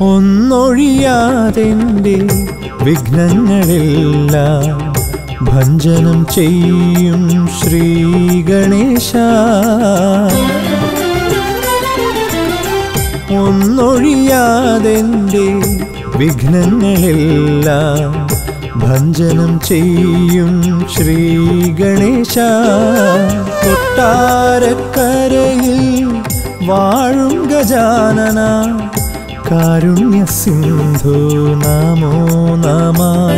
ഒന്നൊഴിയാതെൻ്റെ വിഘ്നങ്ങളെല്ലാം ഭഞ്ജനം ചെയ്യും ശ്രീ ഗണേശ ഒന്നൊഴിയാതെൻ്റെ വിഘ്നങ്ങളെല്ലാം ഭഞ്ജനം ചെയ്യും ശ്രീ ഗണേശ കൊട്ടാരക്കരയിൽ വാഴും ഗജാനന കാരുണ്യ സിന്ധു നമോ നമ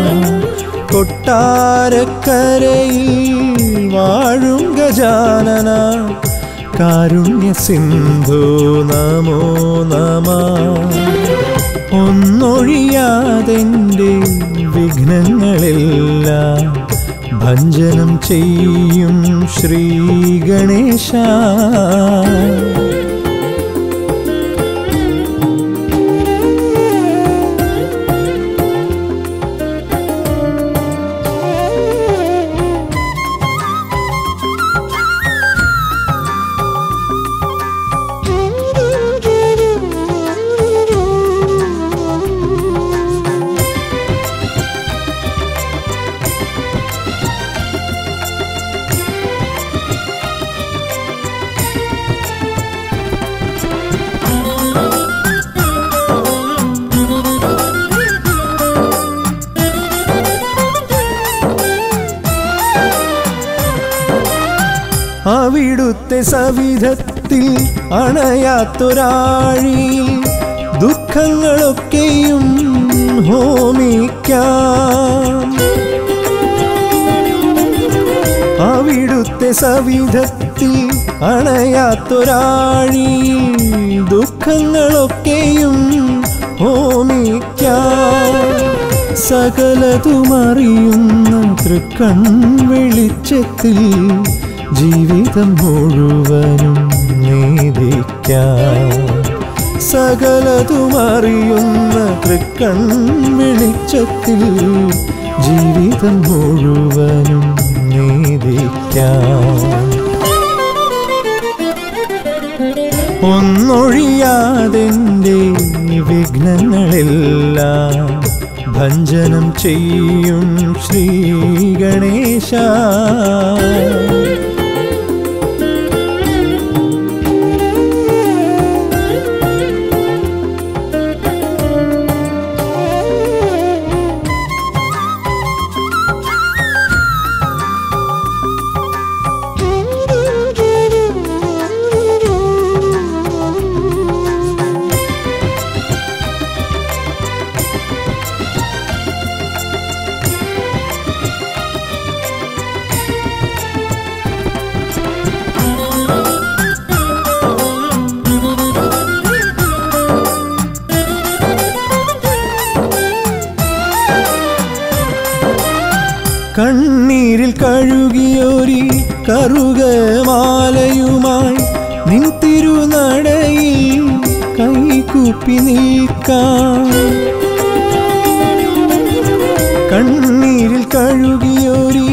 കൊട്ടാരക്കരയിൽ വാഴും ഗജാനന കാരുണ്യ സിന്ധു നമോ നമ ഒന്നൊഴിയാതെൻ്റെ വിഘ്നങ്ങളെല്ലാം ഭഞ്ജനം ചെയ്യും ശ്രീ ഗണേശ അവിടുത്തെ സവിധത്തിൽ അണയാത്തൊരാഴിയിൽ ദുഃഖങ്ങളൊക്കെയും ഹോമിക്കാം അവിടുത്തെ സവിധത്തിൽ അണയാത്തൊരാഴിയിൽ ദുഃഖങ്ങളൊക്കെയും ഹോമിക്കാം സകലതുമറിയുന്ന തൃക്കൺ വെളിച്ചത്തിൽ ജീവിതം മുഴുവനും നേദിക്കാം സകലതുമറിയുന്ന തൃക്കൺ വെളിച്ചത്തിൽ ജീവിതം മുഴുവനും നേദിക്കാം ഒന്നൊഴിയാതെൻ്റെ വിഘ്നങ്ങളെല്ലാം ഭഞ്ജനം ചെയ്യും ശ്രീ ഗണേശ കണ്ണീരിൽ കഴുകിയൊരി കറുകമാലയുമായി നിൻ തിരുനടയിൽ കൈകൂപ്പി നിൽക്കാം കണ്ണീരിൽ കഴുകിയൊരി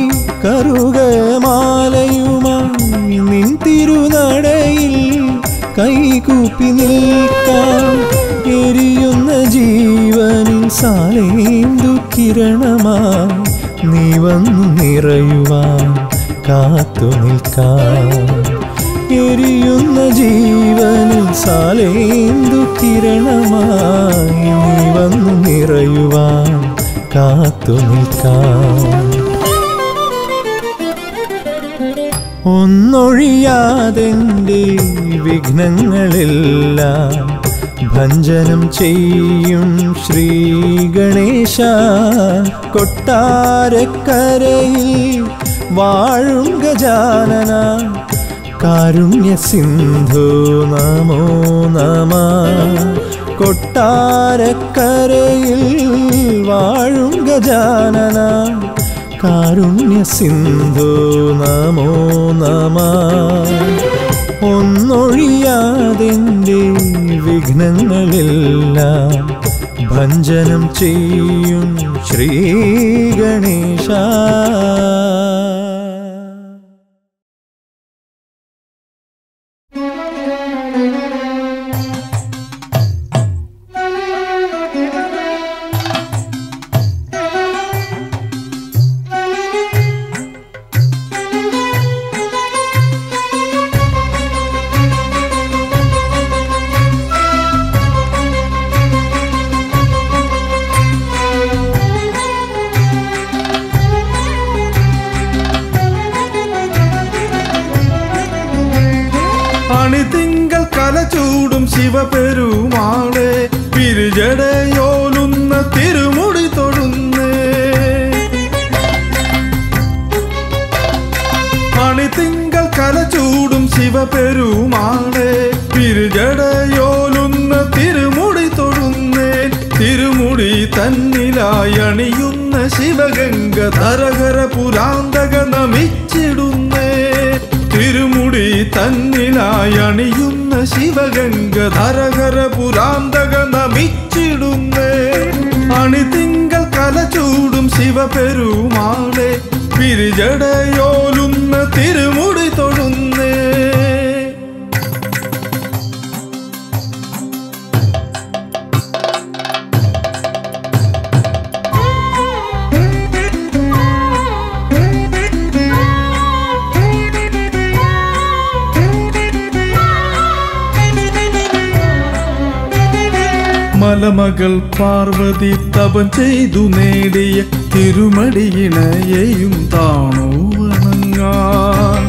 കറുകമാലയുമായി നിൻ തിരുനടയിൽ കൈകൂപ്പി നിൽക്കാം എരിയുന്ന ജീവനിൽ സാലേന്ദു കിരണമായി നീ വന്നു നിറയുവാൻ കാത്തു നിൽക്കാം എരിയുന്ന ജീവനിൽ സാലേന്ദു കിരണമായി നീ വന്നു നിറയുവാൻ കാത്തു നിൽക്കാം ഒന്നൊഴിയാതെൻ്റെ വിഘ്നങ്ങളെല്ലാം ഭഞ്ജനം ചെയ്യും ശ്രീ ഗണേശ കൊട്ടാരക്കരയിൽ വാഴും ഗജാനന കാരുണ്യ സിന്ധു നമോ നമ കൊട്ടാരക്കരയിൽ വാഴും ഗജാനന കാരുണ്യ സിന്ധു നമോ നമ ഒന്നൊഴിയാതെൻ്റെ വിഘ്നങ്ങളെല്ലാം ഭഞ്ജനം ചെയ്യും ശ്രീ ഗണേശ Thank you. മണിതിങ്കൾ കലചൂടും ശിവപെരുമാളെ പിരിജടയോലുന്ന തിരുമുടി തൊടുന്നേ മണിതിങ്കൾ കലചൂടും ശിവപെരുമാളെ പിരിജടയോലുന്ന തിരുമുടി തൊടുന്നേ തിരുമുടി തന്നിലായി അണിയുന്ന ശിവഗംഗ ധരകര പുരാന്തക നമിച്ചിടുന്നേ തിരുമുടി തന്നിലായി അണിയുന്ന ശിവഗംഗ ധരകര പുരാന്തക നമിച്ചിടുന്നേ അണിതിങ്കൾ കലചൂടും ശിവപെരുമാളെ പിരിജടയോലുന്ന തിരുമുടി തൊടുന്നേ മലമകൾ പാർവതി തപം ചെയ്തു നേടിയ തിരുമടിയിണയെയും താണു വണങ്ങാൻ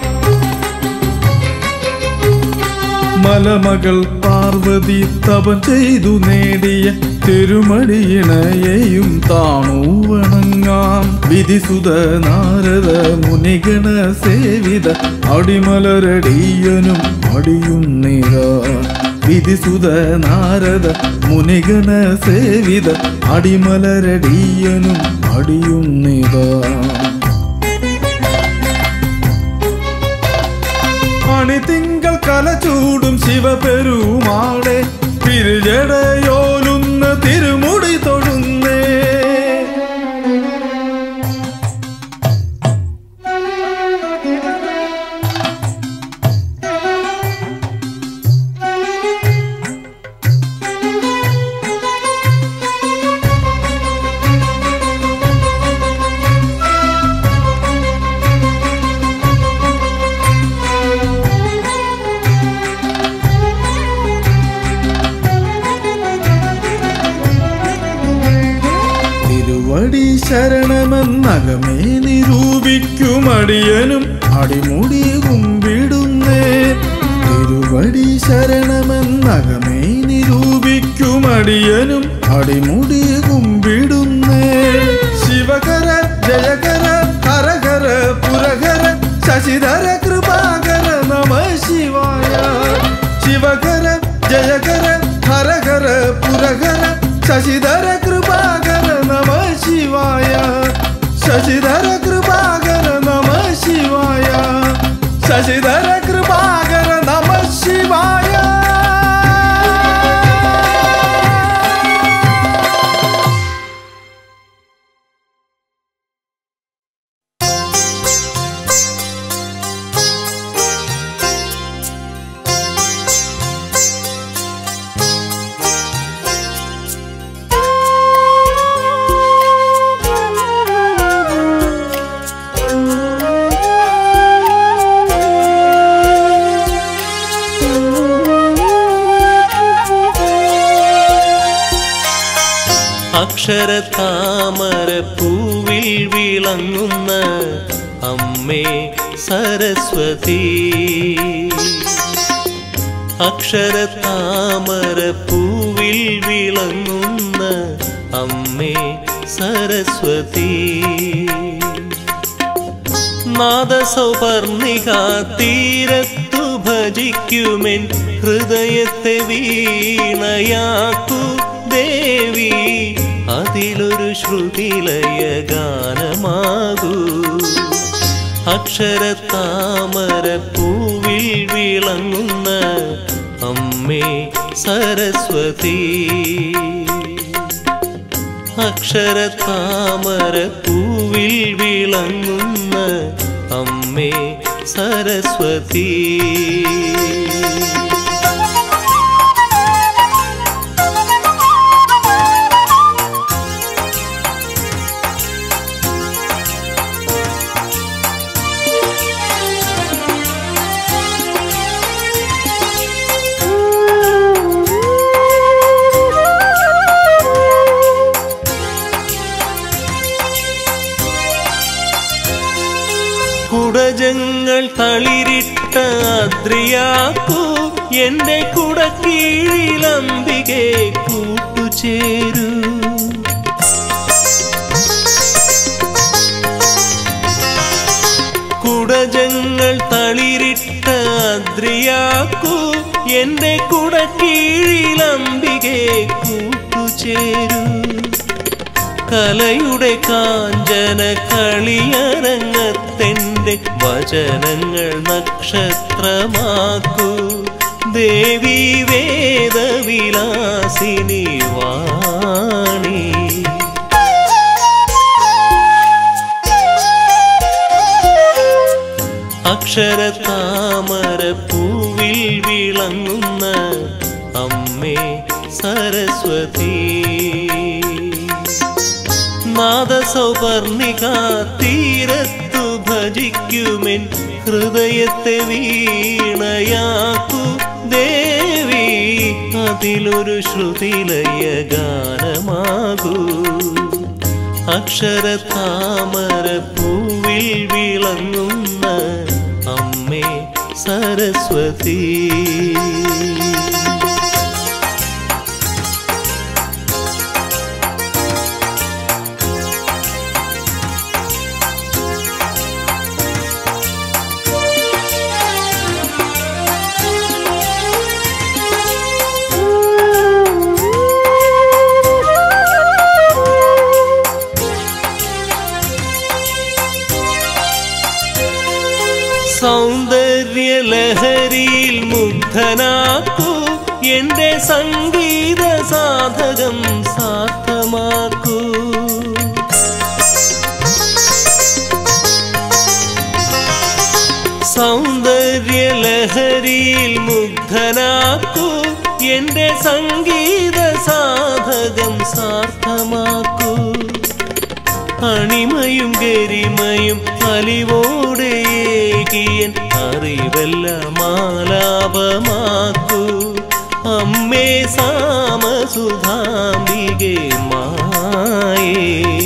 മലമകൾ പാർവതി തപം ചെയ്തു നേടിയ തിരുമടിയിണയെയും താണു വണങ്ങാം വിധിസുത നാരദ മുനിഗണ സേവിത അടിമലരടിയനും അടിയുന്നിര വിധിസുത നാരദ മുനിഗണ സേവിത അടിമലരടിയനും അടിയുന്നിര മണിതിങ്കൾ കലചൂടും ശിവപെരുമാളെ പിരിജടയോലുന്ന തിരുമുടി തൊടുന്നേ തിരുവടി ശരണമെന്നകമേ നിരൂപിക്കും അടിയനും അടിമുടി കുമ്പിടുന്നേ തിരുവടി ശരണമെന്നകമേ നിരൂപിക്കും അടിയനും അടിമുടി കുമ്പിടുന്നേ ശിവകര ജയകര ഹരഹര പുരഹര ശശിധര കൃപാകര നമ ശിവായ ശിവകര ജയകര ഹരഹര പുരഹര ശശിധര കൃപാകര നമ ശിവായ ശശിധര കൃപാകര നമ ശിവായ ശശിധര കൃപാകര നമ ശിവായ അക്ഷരതാമര പൂവിൽ വിളങ്ങുന്ന അമ്മേ സരസ്വതി അക്ഷരതാമര പൂവിൽ വിളങ്ങുന്ന അമ്മേ സരസ്വതി നാദസൗപർണിക തീരത്തു ഭജിക്കുമെൻ ഹൃദയത്തെ വീണയാക്കു ദേവി അതിലൊരു ശ്രുതിലയ ഗാനമാകൂ അക്ഷരത്താമര പൂവിൽ വിളങ്ങുന്ന അമ്മേ സരസ്വതി അക്ഷരത്താമര പൂവിൽ വിളങ്ങുന്ന അമ്മേ സരസ്വതി കുടജങ്ങൾ തളിരിട്ട അദ്രിയാക്കൂ എന്റെ കുടക്കീഴിലംബികെ കൂട്ടുചേരൂ കുടജങ്ങൾ തളിരിട്ട അദ്രിയാക്കൂ എന്റെ കുടക്കീഴിലംബികെ കൂട്ടുചേരൂ കലയുടെ കാഞ്ചന കളിയരങ്ങത്തെന്റെ വചനങ്ങൾ നക്ഷത്രമാക്കൂ ദേവി വേദവിലാസിനി വാണി അക്ഷരതാമര പൂവിൽ വിളങ്ങുന്ന അമ്മേ സരസ്വതി നാദസൗപർണിക തീരത്തു ഭജിക്കുമെൻ ഹൃദയത്തെ വീണയാക്കു ദേവി അതിലൊരു ശ്രുതിലയ ഗാനമാകൂ അക്ഷരതാമര പൂവിൽ വിളങ്ങുന്ന അമ്മേ സരസ്വതി സൗന്ദര്യലഹരിയിൽ മുഗ്ധനാക്കൂ എന്റെ സംഗീത സാധകം സാർത്ഥമാക്കൂ സൗന്ദര്യലഹരിയിൽ മുഗ്ധനാക്കൂ എന്റെ സംഗീത സാധകം സാർത്ഥമാക്കൂ അണിമയും ഗരിമയും അലിവോടെ ഏകിയൻ അറിവെല്ലാം മാലാപമാക്കൂ അമ്മേ സാമസുധാംബികെ മായേ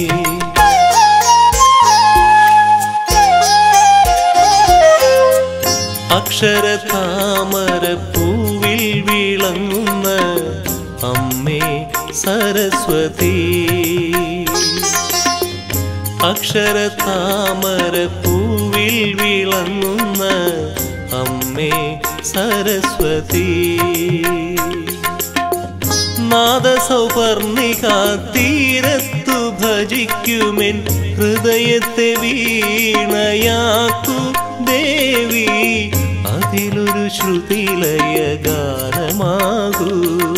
അക്ഷരതാമര പൂവിൽ വിളങ്ങുന്ന അമ്മേ സരസ്വതി അക്ഷരതാമര പൂവിൽ വിളങ്ങുന്ന അമ്മേ സരസ്വതി നാദസൗപർണിക തീരത്തു ഭജിക്കുമെൻ ഹൃദയത്തെ വീണയാക്കു ദേവി അതിലൊരു ശ്രുതിലയ ഗാനമാകൂ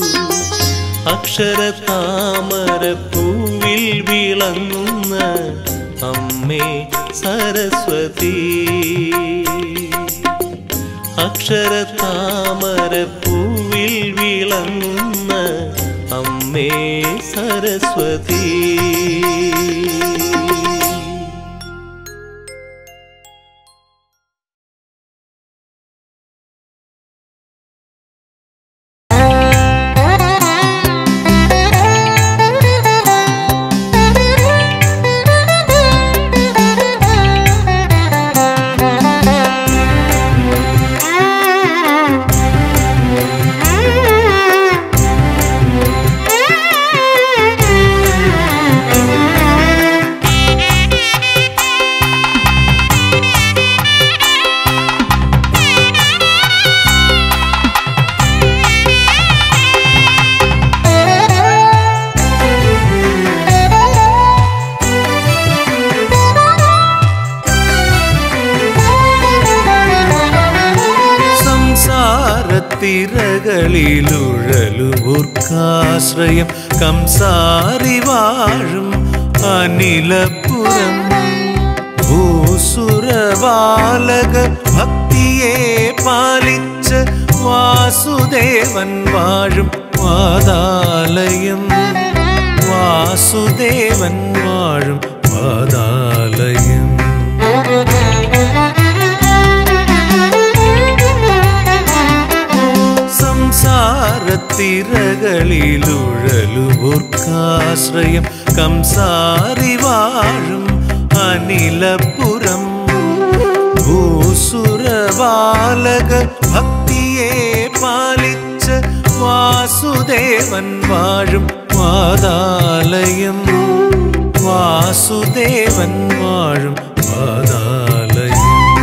അക്ഷരതാമര പൂവിൽ വിളങ്ങുന്ന അമ്മേ സരസ്വതി അക്ഷരതാമര പൂവിൽ വിളങ്ങുന്ന അമ്മേ സരസ്വതി സംസാരത്തിരകളിലുഴലുവർക്കാശ്രയം കംസാരി വാഴും അനിലപുരം ഭൂസുരബാലക ഭക്തിയെ പാലിച്ച് വാസുദേവൻ വാഴും വാതാലയം വാസുദേവൻ വാഴും വാതാലയം സംസാരത്തിരകളിലുഴലുവർക്കാശ്രയം കംസാരി വാഴും അനിലപുരം ഭൂ ബാലക ഭക്തിയെ പാലിച്ച വാസുദേവൻ വാഴും വാതാലയം വാസുദേവൻ വാഴും വാതാലയം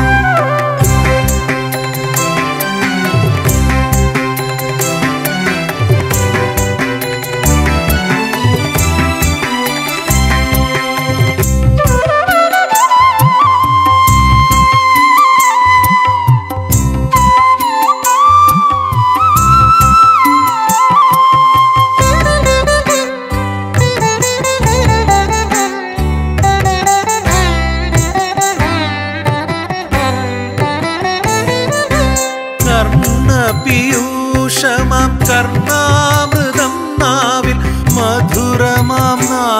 കർണപീയൂഷമാം കർണാമൃതം നാവിൽ മധുരമാം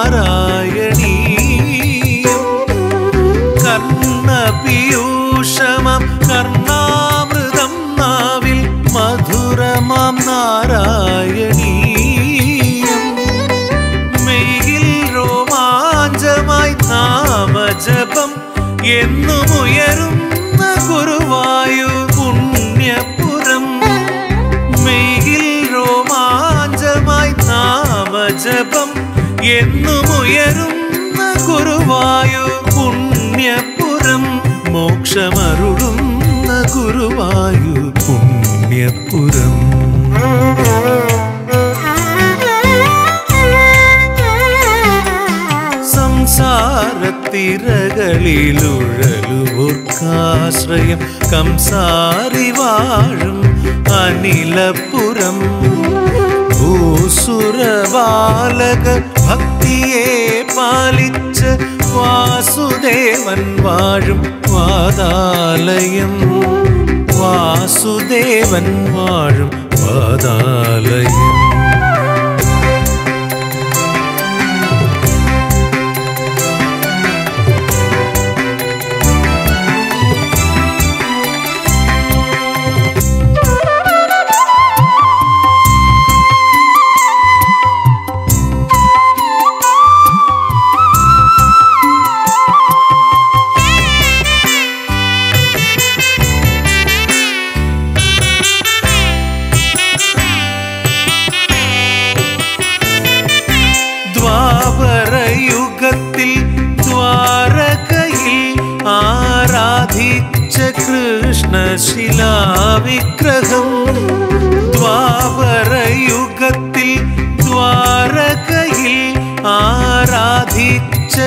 നാരായണീയം കർണപീയൂഷമാം കർണാമൃതം നാവിൽ മധുരമാം നാരായണീയം മെയ്യിൽ രോമാഞ്ചമായി നാമജപം എന്നും ഉയരുന്ന ഗുരുവായു പുണ്യപുരം മെയ്യിൽ രോമാഞ്ചമായി നാമജപം എന്നും ഉയരുന്ന ഗുരുവായു പുണ്യപുരം മോക്ഷമരുളുന്ന ഗുരുവായു പുണ്യപുരം സംസാരത്തിരകളിലുഴലുവോർക്കാശ്രയം കംസാരി വാഴും അനിലപുരം ഭൂസുരബാലക ഭക്തിയെ പാലിച്ച വാസുദേവൻ വാഴും വാതാലയം വാസുദേവൻ വാഴും വാതാലയം ദ്വാപരയുഗത്തിൽ ദ്വാരകയിൽ ആരാധിച്ച കൃഷ്ണശിലാവിഗ്രഹം ദ്വാപരയുഗത്തിൽ ദ്വാരകയിൽ ആരാധിച്ച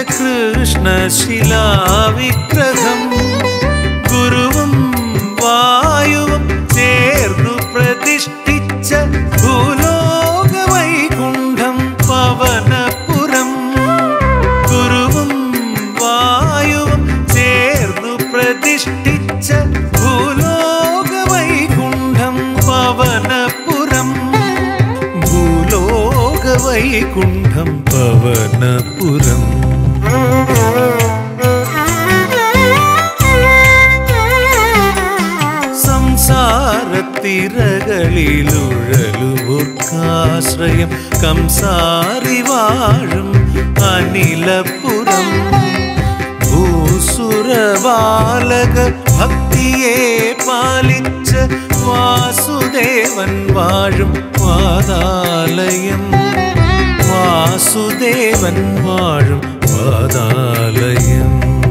കൃഷ്ണശിലാവിഗ്രഹം ഗുരുവും വായുവും ചേർന്നു പ്രതിഷ്ഠിച്ച ഭൂലോക വൈകുണ്ഠം പവനപുരം ഗുരുവും വായുവും ചേർന്നു പ്രതിഷ്ഠിച്ച ഭൂലോക വൈകുണ്ഠം പവനപുരം ഭൂലോക വൈകുണ്ഠം പവനപുരം സംസാരത്തിരകളിലുഴലുവോർക്കാശ്രയം കംസാരി വാഴും അനിലപുരം ഭൂസുരബാലക ഭക്തിയെ പാലിച്ച വാസുദേവൻ വാഴും വാതാലയം വാസുദേവൻ വാഴും വാതാലയം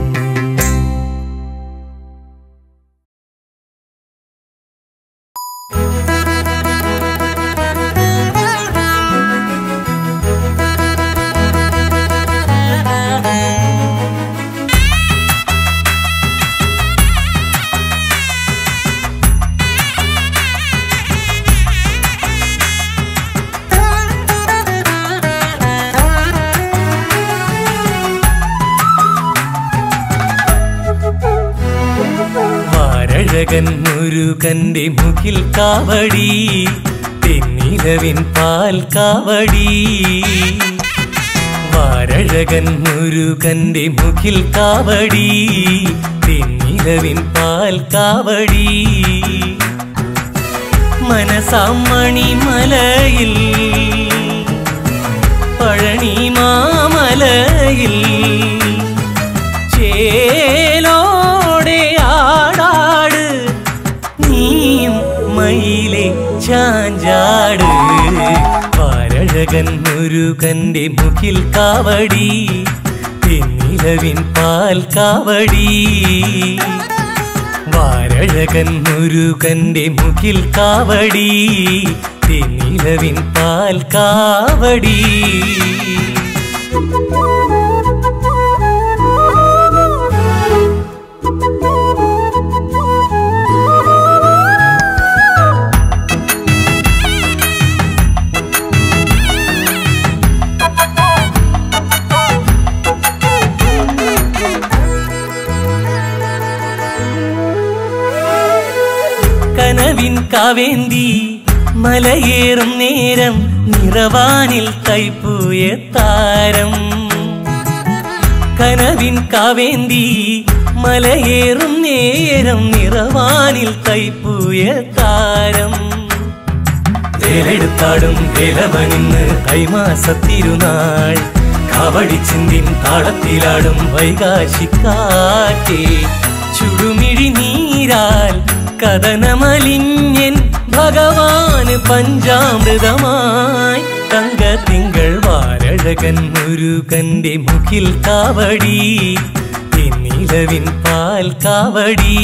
മാരഴകൻ മുരുകന്റെ മുകിൽ കാവടി തെന്നിലവിൻ പാൽ കാവടി വാരഴകൻ മുരുകന്റെ മുകിൽ കാവടി തെന്നിലവിൻ പാൽ കാവടി മനസാമണി മലയിൽ പഴനി മാമലയിൽ ചേലോടെ ആടാട് ചാഞ്ചാട് വാരഴകൻ മുരുകന്റെ മുഖിൽ കാവടി തെന്നിലവിൻ പാൽ കാവടി വാരഴകൻ മുരുകന്റെ മുഖിൽ കാവടി തെന്നിലവിൻ പാൽ കാവടി കനവിൻ കാവേന്തി മലയേറും നേരം നിറവാനിൽ കൈപ്പൂയ താരം കനവിൻ കാവേന്തി മലയേറും നേരം നിറവാനിൽ കൈപ്പൂയ താരം വേലെടുത്താടും വേലവനിന്ന് കൈമാസത്തിരുനാൾ കവടി ചിന്തിൻ താളത്തിലാടും വൈകാശിക്കാറ്റേ ചുടുമിഴി നീരാൽ കഥനമലിഞ്ഞൻ ഭഗവാന് പഞ്ചാമൃതമായി തങ്ക തിങ്കൾ വാരഴകൻ മുരുകന്റെ മുഖിൽ കാവടി നിലവിൻ പാൽ കാവടി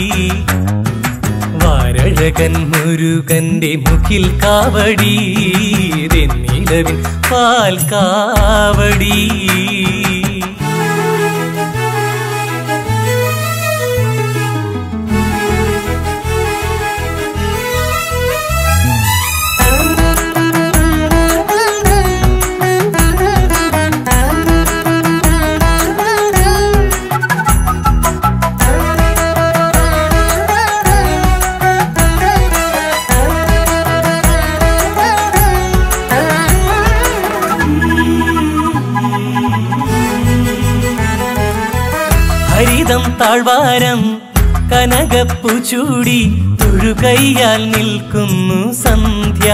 വാരഴകൻ മുരുകന്റെ മുഖിൽ കാവടി നിലവിൻ പാൽ കാവടി ഹരിതം താഴ്വാരം കനകപ്പു ചൂടി തൊഴുകയ്യാൽ നിൽക്കുന്നു സന്ധ്യ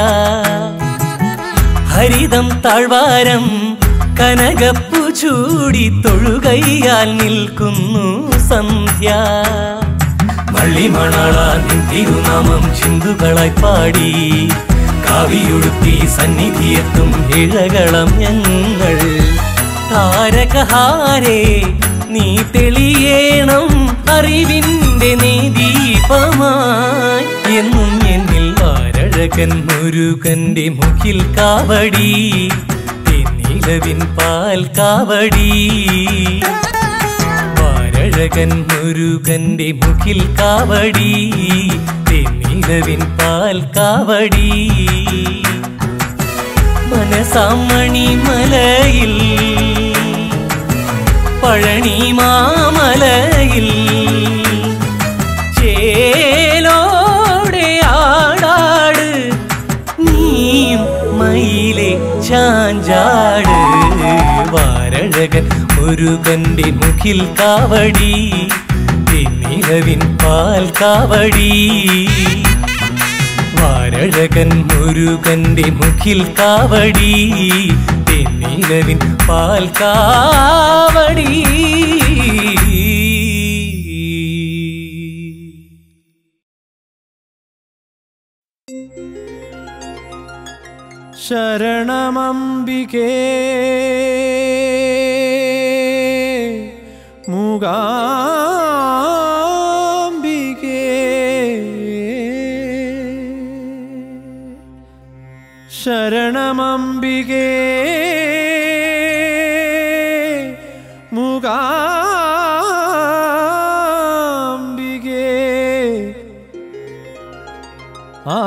ഹരിതം താഴ്വാരം കനകപ്പു ചൂടി തൊഴുകയ്യാൽ നിൽക്കുന്നു സന്ധ്യ വള്ളിമണാള നിൻ തിരുനാമം ചിന്തുകളായി പാടി കാവിയുടുത്തി സന്നിധിയെത്തും ഇഴകളം ഞങ്ങൾ താരകഹാരേ നീ തെളിയേണം അറിവിന്റെ നീ ദീപമായി എന്നും എന്നിൽ വാരഴകൻ മുരുകന്റെ മുഖിൽ കാവടി തെന്നിലവിൻ പാൽ കാവടി വാരഴകൻ മുരുകന്റെ മുഖിൽ കാവടി തെന്നിലവിൻ പാൽ കാവടി മനസാമണി മലയിൽ പഴനി മാമലയിൽ ചേലോടെ ആടാട് നീയും മയിലെ ചാഞ്ചാട് വാരഴകൻ മുരുകന്റെ മുഖിൽ കാവടി നിലവിൻ പാൽ കാവടി വാരഴകൻ മുരുകന്റെ മുഖിൽ കാവടി തെന്നിലവിൻ പാൽ കാവടി ശരണമംബികേ മൂകാംബികേ ശരണമംബികേ മൂകാംബികേ ആ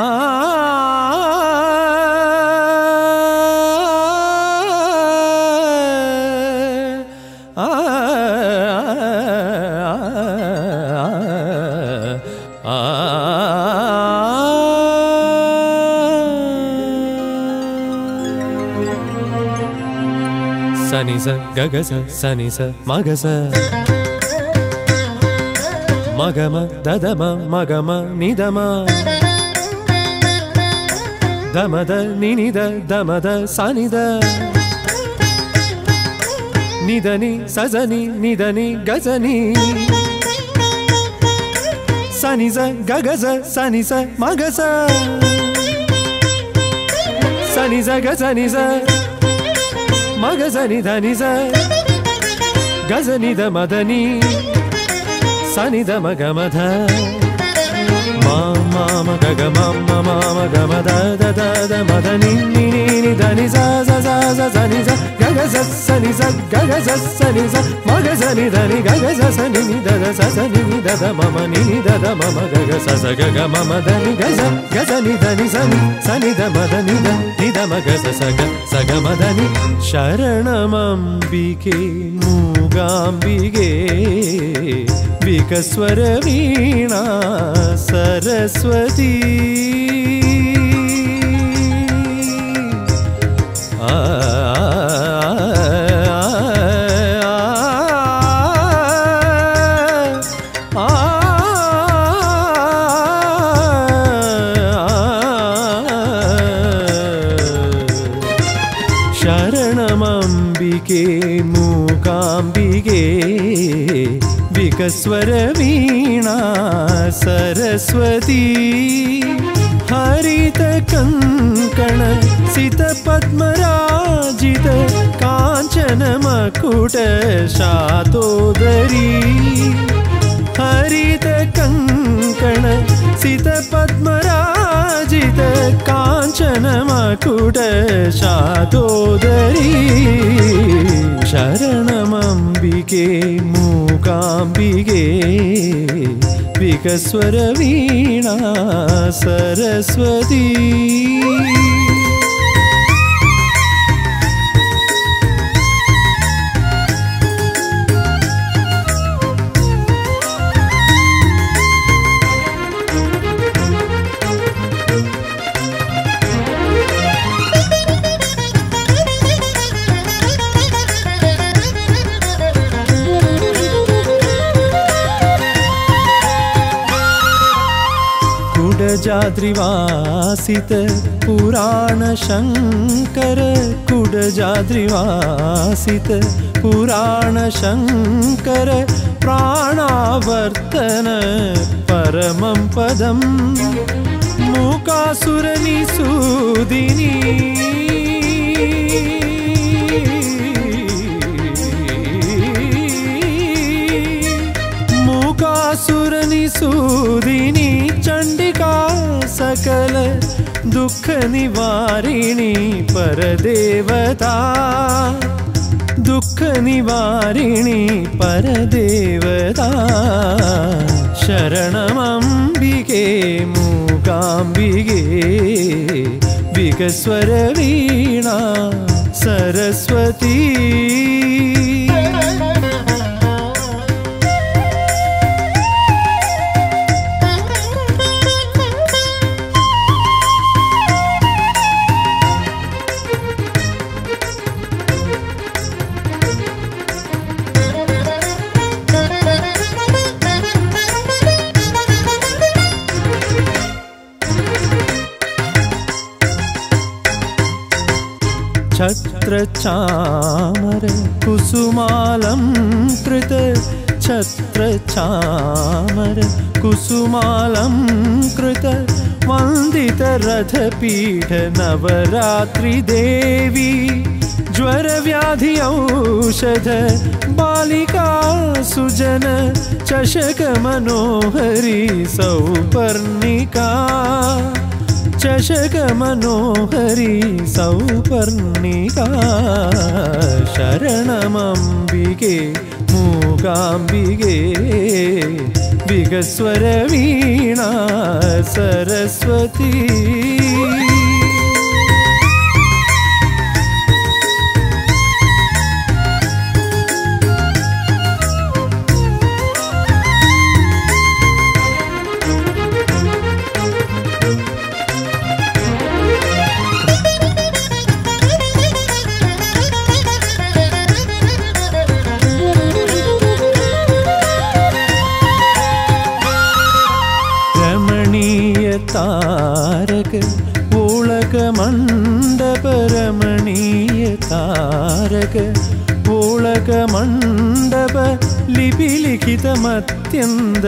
సనిస గగస సనిస మగస మగమ దదమ మగమ నిదమ దమద నినిద దమద సనిద నిదని సజని నిదని గజని సనిజ గగజ సనిస మగస దని స గ సని స మగ సని ధని స గజని ద మదని సని ద మగ మధ మా మామ గగ మమ్మ మామ గమ ద ద ద ద మద ని ని ని ని దని స స స స సని స గగ స సని స గగ స సని స మగ సని దని గగ స సని ని ద ద స స ని ని ద ద మమ ని ని ద ద మమ గగ స స గగ మమ దని గ స గ స ని దని స ని స ని ద మద ని ద ని ద మగ స స గ స గ మదని శరణమంబికే మూగాంబిగే వికస్వర వీణా సరస్వతి ఆ ശരണമംബികേ മൂകാംബികേ വികസ്വര വീണ സരസ്വതി ഹരിത കങ്കണ സിത പത്മരാജിത കാഞ്ചന മകുട ശാതോദരീ ഹരിത കങ്കണ സിത പത്മരാജിത കാഞ്ചന മകുട ശാതോദരീ ശരണമംബികേ മൂകാംബികേ വികസ്വര വീണ സരസ്വതി कुडजाद्रिवासित पुराणशङ्कर कुडजाद्रिवासित पुराणशङ्कर प्राणावर्तन परमं पदं मूकासुरनिसूदिनी മൂകാസുരനിസൂദിനി ചണ്ഡികാ സകല ദുഃഖ നിവാരിണി പരദേവതാ ദുഃഖ നിവാരിണി പരദേവതാ ശരണമംബികേ മൂകാംബികേ വികസ്വര വീണ സരസ്വതീ छत्रचामर कुसुमालं कृत छत्रचामर कुसुमालं कृत वन्दितरथपीठ नवरात्रिदेवी ज्वरव्याधि औषध बालिका सुजन चषकमनोहरी सौपर्णिका चषकमनोहरी सौपर्णिका शरणमम्बिके मूकाम्बिके विगस्वरवीणा सरस्वती രമണീയ താരക ഓളക മണ്ഡപ രമണീയ താരക ഓളക മണ്ഡപ ലിപി ലിഖിതമത്യന്ത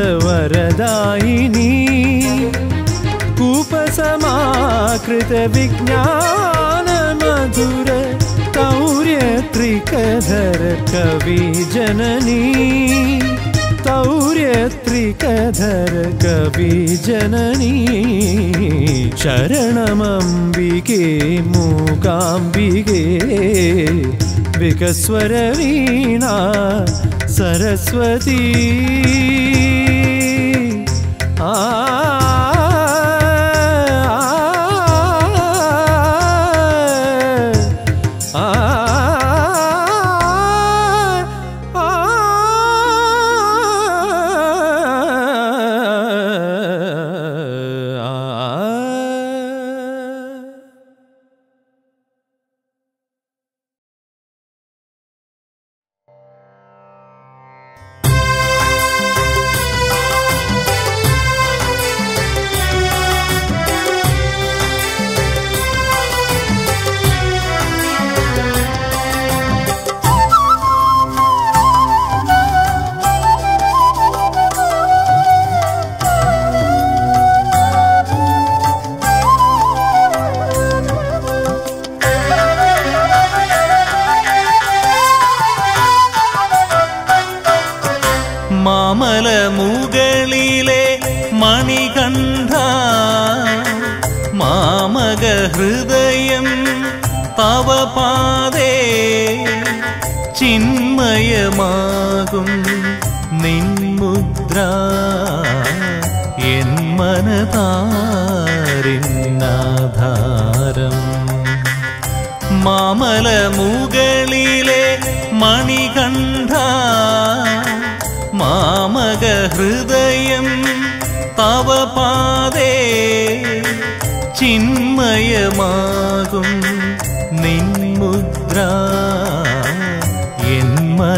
വരദായിനി കൂപസമാകൃത വിജ്ഞാന തൗര്യത്രികധര കവി ജനനീ തൗര്യത്രികധര കവി ജനനീ ശരണമംബികേ മൂകാംബികേ വികസ്വര വീണ സരസ്വതീ ആ മാമല മുകളിലെ മണികണ്ഠ മാമക ഹൃദയം തവ പാതേ ചിന്മയമാകും നിൻമുദ്ര എൻ മനതാരിന്നാധാരം മാമല മുകളിലെ മണികണ്ഠ മാമക ഹൃദയം തവ പാതേ ചിന്മയമാകും നിൻമുദ്ര എൻ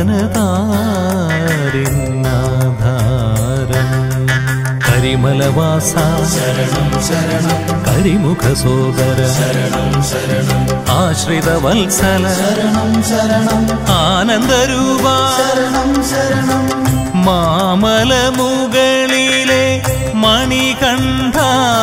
മനതാരിന്നാധാരം കരിമലവാസ ശരണം ശരണം കരിമുഖ സോദര ശരണം ശരണം ആശ്രിത വത്സല ശരണം ശരണം ആനന്ദരൂപ ശരണം ശരണം മാമല മുകളിലെ മണികണ്ഠ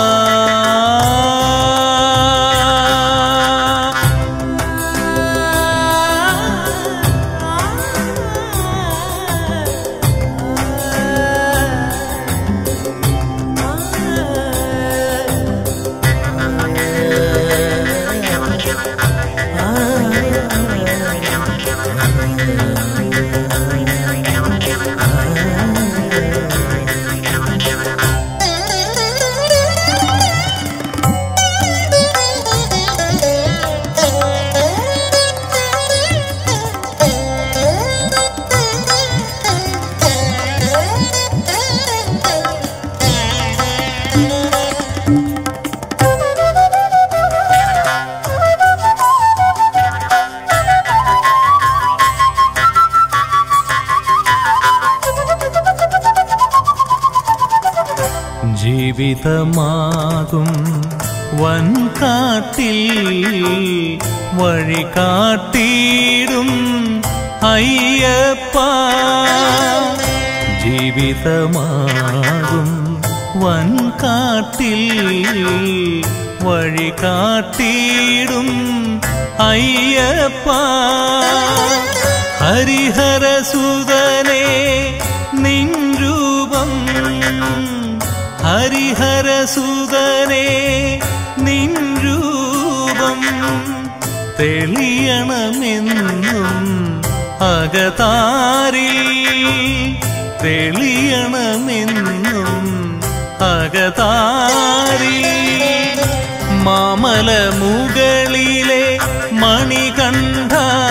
ജീവിതമാകും വൻകാട്ടിൽ വഴി കാട്ടിയിടും അയ്യപ്പ ജീവിതമാകും വൻകാട്ടിൽ വഴി കാട്ടിയിടും അയ്യപ്പ ഹരിഹരസുതനെ നിൻ രൂപം ഹരിഹരസുതനെ നിൻ രൂപം തെളിയണമെന്നും അകതാരിൽ തെളിയണമെന്നും അകതാരിൽ മാമല മുകളിലെ മണികണ്ഠ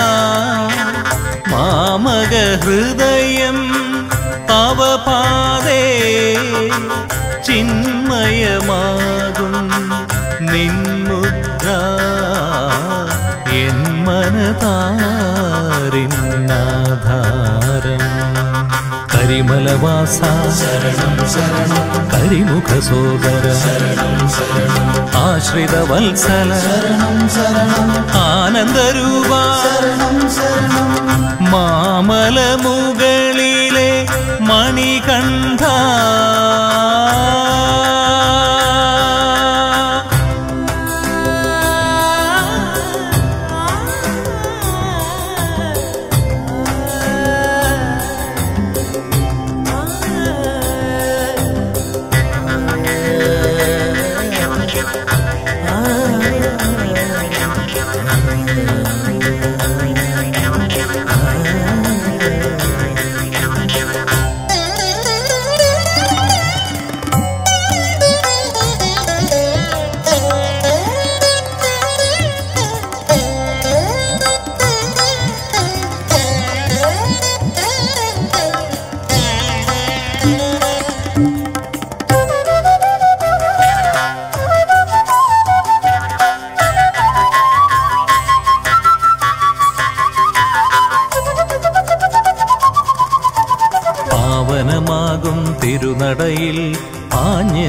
മാമക ഹൃദയം തവ പാതേ ചിന്മയമാകും നിൻമുദ്ര എൻ മനതാരിന്നാധാരം കരിമലവാസ ശരണം ശരണം കരിമുഖ സോദര ശരണം ശരണം ആശ്രിത വത്സല ശരണം ശരണം ആനന്ദരൂപ ശരണം ശരണം മാമല മുകളിലെ മണികണ്ഠ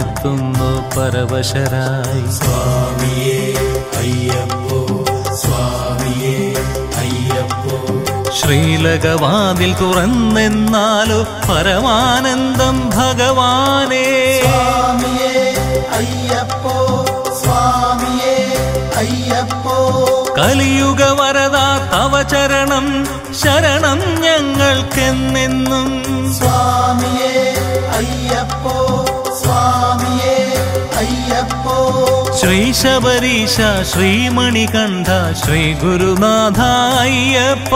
എത്തുന്നു പരവശരായി സ്വാമിയേ അയ്യപ്പോ സ്വാമിയേ അയ്യപ്പോ ശ്രീലകവാതിൽ തുറന്നെന്നാലോ പരമാനന്ദം ഭഗവാനേ സ്വാമിയേ അയ്യപ്പോ സ്വാമിയേ അയ്യപ്പോ കലിയുഗ വരദാ തവ ചരണം ശരണം ഞങ്ങൾക്കെന്നെന്നും സ്വാമിയേ അയ്യപ്പോ സ്വാമിയേ അയ്യപ്പോ ശ്രീ ശബരീശ ശ്രീമണികണ്ഠ ശ്രീ ഗുരുനാഥ അയ്യപ്പ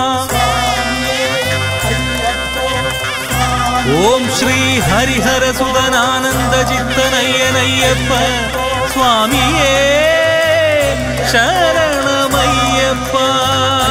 ഓം ശ്രീ ഹരിഹര സുതനാനന്ദ ചിത്തനയ്യനയ്യപ്പ സ്വാമിയേ ശരണമയ്യപ്പ